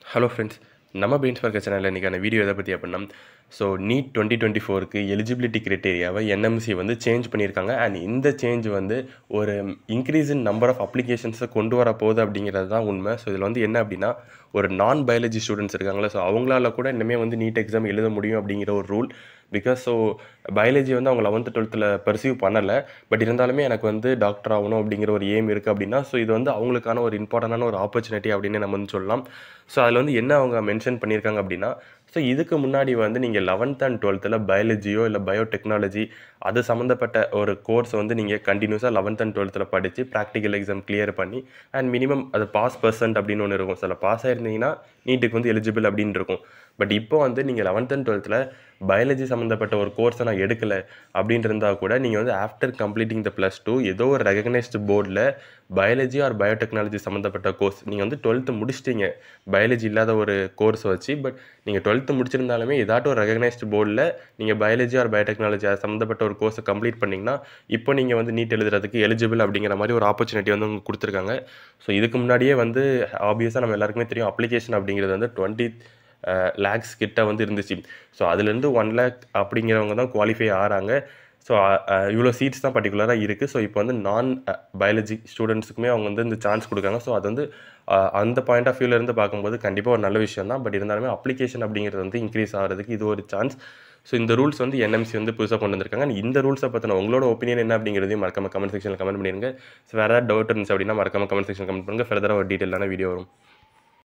hello friends நம்ம pains பார்க்க சேனலில் இன்றைக்கான வீடியோ எதை பற்றி அப்படின்னா ஸோ நீட் டுவெண்ட்டி டுவெண்ட்டி ஃபோருக்கு எலிஜிபிலிட்டி கிரைட்டேரியாவை என்எம்சி வந்து சேஞ்ச் பண்ணியிருக்காங்க அண்ட் இந்த சேஞ்ச் வந்து ஒரு இன்க்ரீஸ் இன் நம்பர் ஆஃப் அப்ளிகேஷன்ஸை கொண்டு வர போகுது அப்படிங்கிறது தான் உண்மை ஸோ இதில் வந்து என்ன அப்படின்னா ஒரு நான் பயாலஜி ஸ்டூடெண்ட்ஸ் இருக்காங்களா ஸோ அவங்களால கூட இன்னுமே வந்து நீட் எக்ஸாம் எழுத முடியும் அப்படிங்கிற ஒரு ரூல் பிகாஸ் ஸோ பயாலஜி வந்து அவங்க லெவன்த்து டுவெல்த்தில் பர்சீவ் பண்ணலை பட் இருந்தாலுமே எனக்கு வந்து டாக்டர் ஆகணும் அப்படிங்கிற ஒரு எய்ம் இருக்குது அப்படின்னா ஸோ இது வந்து அவங்களுக்கான ஒரு இம்பார்ட்டண்டான ஒரு ஆப்பர்ச்சுனிட்டி அப்படின்னு நம்ம வந்து சொல்லலாம் ஸோ அதில் வந்து என்ன அவங்க மென்ஷன் பண்ணியிருக்காங்க அப்படின்னா ஸோ இதுக்கு முன்னாடி வந்து நீங்கள் லெவன்த் அண்ட் டுவெல்த்தில் பயாலஜியோ இல்லை பயோடெக்னாலஜி அது சம்மந்தப்பட்ட ஒரு கோர்ஸ் வந்து நீங்கள் கண்டினியூஸாக லெவன்த் அண்ட் டுவெல்த்தில் படித்து ப்ராக்டிக்கல் எக்ஸாம் கிளியர் பண்ணி அண்ட் மினிமம் அது பாஸ் பர்சன்ட் அப்படின்னு ஒன்று இருக்கும் சில பாஸ் ஆயிருந்தீங்கன்னா நீட்டுக்கு வந்து எலிஜிபிள் அப்படின்னு இருக்கும் பட் இப்போ வந்து நீங்கள் லெவன்த் அண்ட் டுவெல்த்தில் பயாலஜி சம்மந்தப்பட்ட ஒரு கோர்ஸை நான் எடுக்கலை அப்படின்னு இருந்தால் கூட நீங்கள் வந்து after completing the plus two ஏதோ ஒரு ரெகனைஸ்டு போர்டில் பயாலஜி ஆர் பயோடெக்னாலஜி சம்மந்தப்பட்ட கோர்ஸ் நீங்கள் வந்து டுவெல்த்து முடிச்சிட்டீங்க பயாலஜி இல்லாத ஒரு கோர்ஸ் வச்சு பட் நீங்கள் டுவெல்த்து முடிச்சிருந்தாலுமே ஏதாட்டும் ஒரு ரெகனைஸ்டு போர்டில் நீங்கள் பயாலஜி ஆர் பயோடெக்னாலஜி அது சம்மந்தப்பட்ட ஒரு கோர்ஸை கம்ப்ளீட் பண்ணிங்கன்னா இப்போ நீங்கள் வந்து நீட் எழுதுறதுக்கு எலிஜிபிள் அப்படிங்கிற மாதிரி ஒரு ஆப்பர்ச்சுனிட்டி வந்து உங்களுக்கு கொடுத்துருக்காங்க ஸோ இதுக்கு முன்னாடியே வந்து ஆப்வியஸாக நம்ம எல்லாருக்குமே தெரியும் அப்ளிகேஷன் அப்படிங்கிறது வந்து டுவெண்ட்டி லேக்ஸ் கிட்ட வந்து இருந்துச்சு ஸோ அதுலேருந்து ஒன் லேக் அப்படிங்கிறவங்க தான் குவாலிஃபை ஆகிறாங்க ஸோ இவ்வளோ சீட்ஸ் தான் பர்டிகுலராக இருக்குது ஸோ இப்போ வந்து நான் பயாலஜி ஸ்டூடெண்ட்ஸுக்குமே அவங்க வந்து இந்த சான்ஸ் கொடுக்காங்க ஸோ அது வந்து அஹ், அந்த பாயிண்ட் ஆஃப் வியூலேருந்து பார்க்கும்போது கண்டிப்பாக ஒரு நல்ல விஷயம் தான் பட் இருந்தாலுமே அப்ளிகேஷன் அப்படிங்கிறது வந்து இன்க்ரீஸ் ஆகிறதுக்கு இது ஒரு சான்ஸ் ஸோ இந்த ரூல்ஸ் வந்து என்எம்சி வந்து புதுசாக கொண்டு வந்திருக்காங்க And இந்த ரூல்ஸை பற்றின உங்களோட ஒப்பீனியன் என்ன அப்படிங்கிறதையும் மறக்காம கமெண்ட் செக்ஷனில் கமெண்ட் பண்ணிடுங்க ஸோ வேறு ஏதாவது டவுட் இருந்துச்சு அப்படின்னா மறக்காம கமெண்ட் செக்ஷன் கமெண்ட் பண்ணுங்கள் ஃபர்தராக ஒரு டீட்டெயிலான வீடியோ வரும்